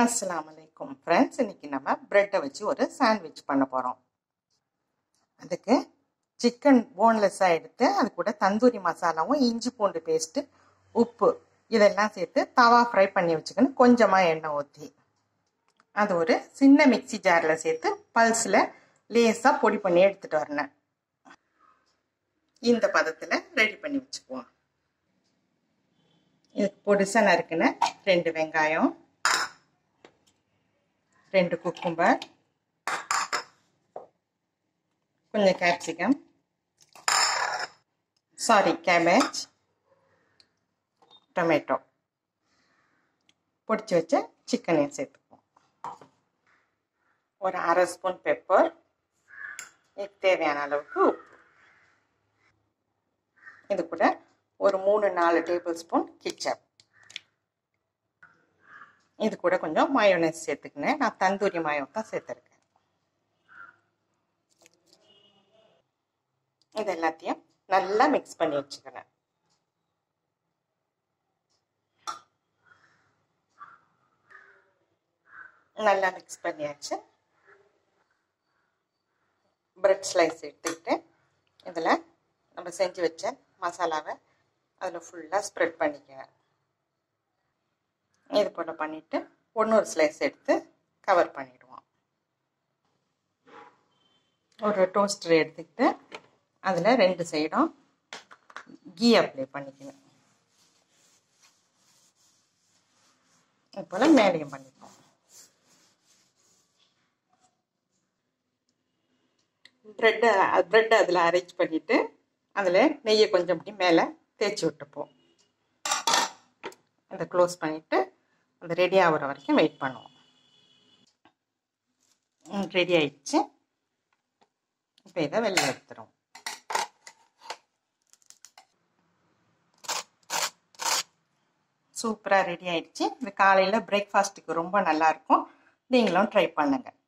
அஸ்ஸலாமு அலைக்கும் ஃப்ரெண்ட்ஸ் இன்னைக்கு நம்ம ப்ரெட்டை வச்சு ஒரு சாண்ட்விச் பண்ண போகிறோம் அதுக்கு சிக்கன் போன்லெஸ்ஸாக எடுத்து அது கூட தந்தூரி மசாலாவும் இஞ்சி பூண்டு பேஸ்ட்டு உப்பு இதெல்லாம் சேர்த்து தவா ஃப்ரை பண்ணி வச்சுக்கணும் கொஞ்சமாக எண்ணெய் ஊற்றி அது ஒரு சின்ன மிக்சி ஜாரில் சேர்த்து பல்ஸில் லேசாக பொடி பண்ணி எடுத்துகிட்டு வரணும் இந்த பதத்தில் ரெடி பண்ணி வச்சுக்குவோம் இதுக்கு பொடிசாக நறுக்குன ரெண்டு வெங்காயம் ரெண்டு குக்கும்பர் கொஞ்சம் கேப்சிகம் சாரி கேபேஜ் டொமேட்டோ பொடிச்சு வச்ச சிக்கனையும் சேர்த்துக்குவோம் ஒரு அரை ஸ்பூன் பெப்பர் இதுக்கு தேவையான அளவுக்கு உப்பு இது கூட ஒரு மூணு நாலு டேபிள் ஸ்பூன் கிச்சப் இது கூட கொஞ்சம் மயோனைஸ் சேர்த்துக்கினேன் நான் தந்தூரி மயோ தான் சேர்த்துருக்கேன் இது எல்லாத்தையும் நல்லா மிக்ஸ் பண்ணி வச்சுக்கிறேன் நல்லா மிக்ஸ் பண்ணியாச்சு பிரெட் ஸ்லைஸ் எடுத்துக்கிட்டு இதில் நம்ம செஞ்சு வச்ச மசாலாவை அதில் ஃபுல்லாக ஸ்ப்ரெட் பண்ணிக்கங்க இது போல் பண்ணிவிட்டு ஒன்று ஒரு ஸ்லைஸ் எடுத்து கவர் பண்ணிவிடுவோம் ஒரு டோஸ்டர் எடுத்துக்கிட்டு அதில் ரெண்டு சைடும் கீ அப்ளை பண்ணிக்கணும் இது போல் மேலேயும் பண்ணிப்போம் ப்ரெட்டை ப்ரெட்டை அதில் அரேஞ்ச் பண்ணிவிட்டு அதில் நெய்யை கொஞ்சம் அப்படி மேலே தேய்ச்சி விட்டுப்போம் அதை க்ளோஸ் பண்ணிவிட்டு அது ரெடி ஆகிற வரைக்கும் வெயிட் பண்ணுவோம் ரெடி ஆயிடுச்சு இப்போ இதை வெளில எடுத்துருவோம் சூப்பராக ரெடி ஆயிடுச்சு இது காலையில் பிரேக்ஃபாஸ்ட்டுக்கு ரொம்ப நல்லாயிருக்கும் நீங்களும் ட்ரை பண்ணுங்கள்